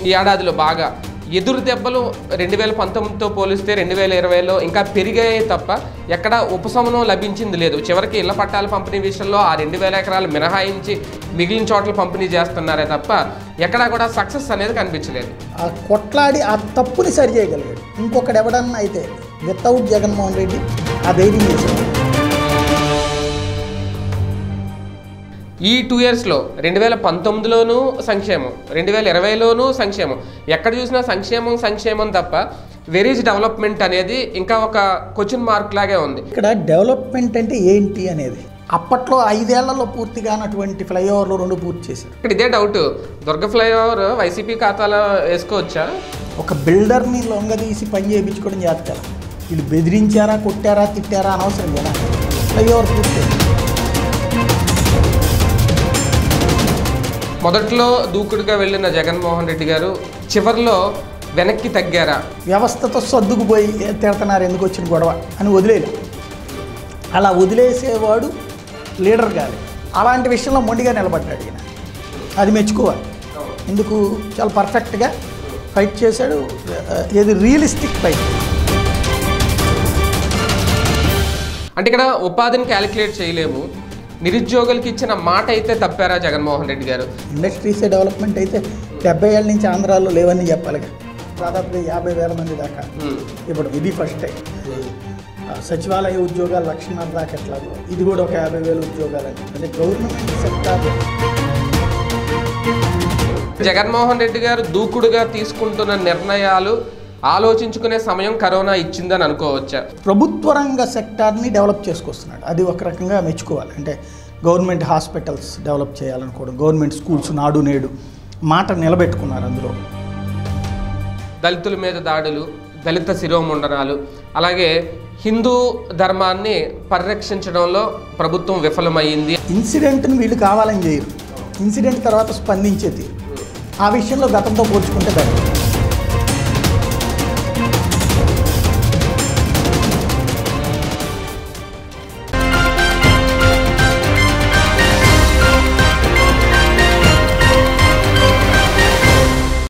ఈ ఏడాదిలో బాగా ఎదురు దెబ్బలు రెండు వేల పంతొమ్మిదితో పోలిస్తే రెండు వేల ఇరవైలో ఇంకా పెరిగాయి తప్ప ఎక్కడ ఉపశమనం లభించింది లేదు చివరికి ఇళ్ల పట్టాల పంపిణీ విషయంలో ఆ రెండు వేల ఎకరాలు మినహాయించి మిగిలిన చోట్ల పంపిణీ చేస్తున్నారే తప్ప ఎక్కడా కూడా సక్సెస్ అనేది కనిపించలేదు ఆ కొట్లాడి ఆ తప్పుని సరి చేయగలిగాడు ఇంకొకడు ఎవడన్నా అయితే వితౌట్ జగన్మోహన్ రెడ్డి ఆ ధైర్యం చేశాడు ఈ టూ ఇయర్స్లో రెండు వేల పంతొమ్మిదిలోనూ సంక్షేమం రెండు వేల ఇరవైలోనూ సంక్షేమం ఎక్కడ చూసినా సంక్షేమం సంక్షేమం తప్ప వెరీజ్ డెవలప్మెంట్ అనేది ఇంకా ఒక క్వశ్చన్ మార్క్ లాగే ఉంది ఇక్కడ డెవలప్మెంట్ అంటే ఏంటి అనేది అప్పట్లో ఐదేళ్లలో పూర్తి కానటువంటి ఫ్లైఓవర్లు రెండు పూర్తి చేశారు ఇక్కడ ఇదే డౌట్ దుర్గ ఫ్లైఓవర్ వైసీపీ ఖాతాలో వేసుకోవచ్చా ఒక బిల్డర్ని లొంగదీసి పని చేయించుకోవడం జాతకాల వీళ్ళు బెదిరించారా కొట్టారా తిట్టారా అనవసరం కదా ఫ్లైఓవర్ పూర్తి మొదట్లో దూకుడుగా వెళ్ళిన జగన్మోహన్ రెడ్డి గారు చివరిలో వెనక్కి తగ్గారా వ్యవస్థతో సర్దుకుపోయి "ఏ తిడుతున్నారు ఎందుకు వచ్చిన గొడవ అని వదిలేయలే అలా వదిలేసేవాడు లీడర్ కాదు అలాంటి విషయంలో మొండిగా నిలబడ్డాడు ఈయన అది మెచ్చుకోవాలి ఎందుకు చాలా పర్ఫెక్ట్గా ఫైట్ చేశాడు ఆ, ఏది రియలిస్టిక్ ఫైట్ అంటే ఇక్కడ ఉపాధిని క్యాలిక్యులేట్ చేయలేము నిరుద్యోగులకి ఇచ్చిన మాట అయితే తప్పారా జగన్మోహన్ రెడ్డి గారు ఇండస్ట్రీస్ డెవలప్మెంట్ అయితే డెబ్బై ఏళ్ళ నుంచి ఆంధ్రాలో లేవని చెప్పాలిగా దాదాపుగా యాభై వేల మంది దాకా ఉమ్. ఇప్పుడు ఇది ఫస్ట్ టైం ఆ, సచివాలయ ఉద్యోగాలు లక్షన్నర దాకా ఎట్లాగో ఇది కూడా ఒక యాభై వేల ఉద్యోగాలు అంటే గవర్నమెంట్ సెక్టార్ జగన్మోహన్ రెడ్డి గారు దూకుడుగా తీసుకుంటున్న నిర్ణయాలు ఆలోచించుకునే సమయం కరోనా ఇచ్చిందని అనుకోవచ్చా ప్రభుత్వ రంగ సెక్టార్ని డెవలప్ చేసుకొస్తున్నాడు అది ఒక రకంగా మెచ్చుకోవాలి అంటే గవర్నమెంట్ హాస్పిటల్స్ డెవలప్ చేయాలనుకోవడం గవర్నమెంట్ స్కూల్స్ నాడు నేడు మాట నిలబెట్టుకున్నారు అందులో దళితుల మీద దాడులు దళిత శిరోముండనాలు అలాగే హిందూ ధర్మాన్ని పరిరక్షించడంలో ప్రభుత్వం విఫలమైంది ఇన్సిడెంట్ని వీళ్ళు కావాలని చేయరు ఇన్సిడెంట్ తర్వాత స్పందించే తీరు ఆ విషయంలో గతంతో పోల్చుకుంటే బెటర్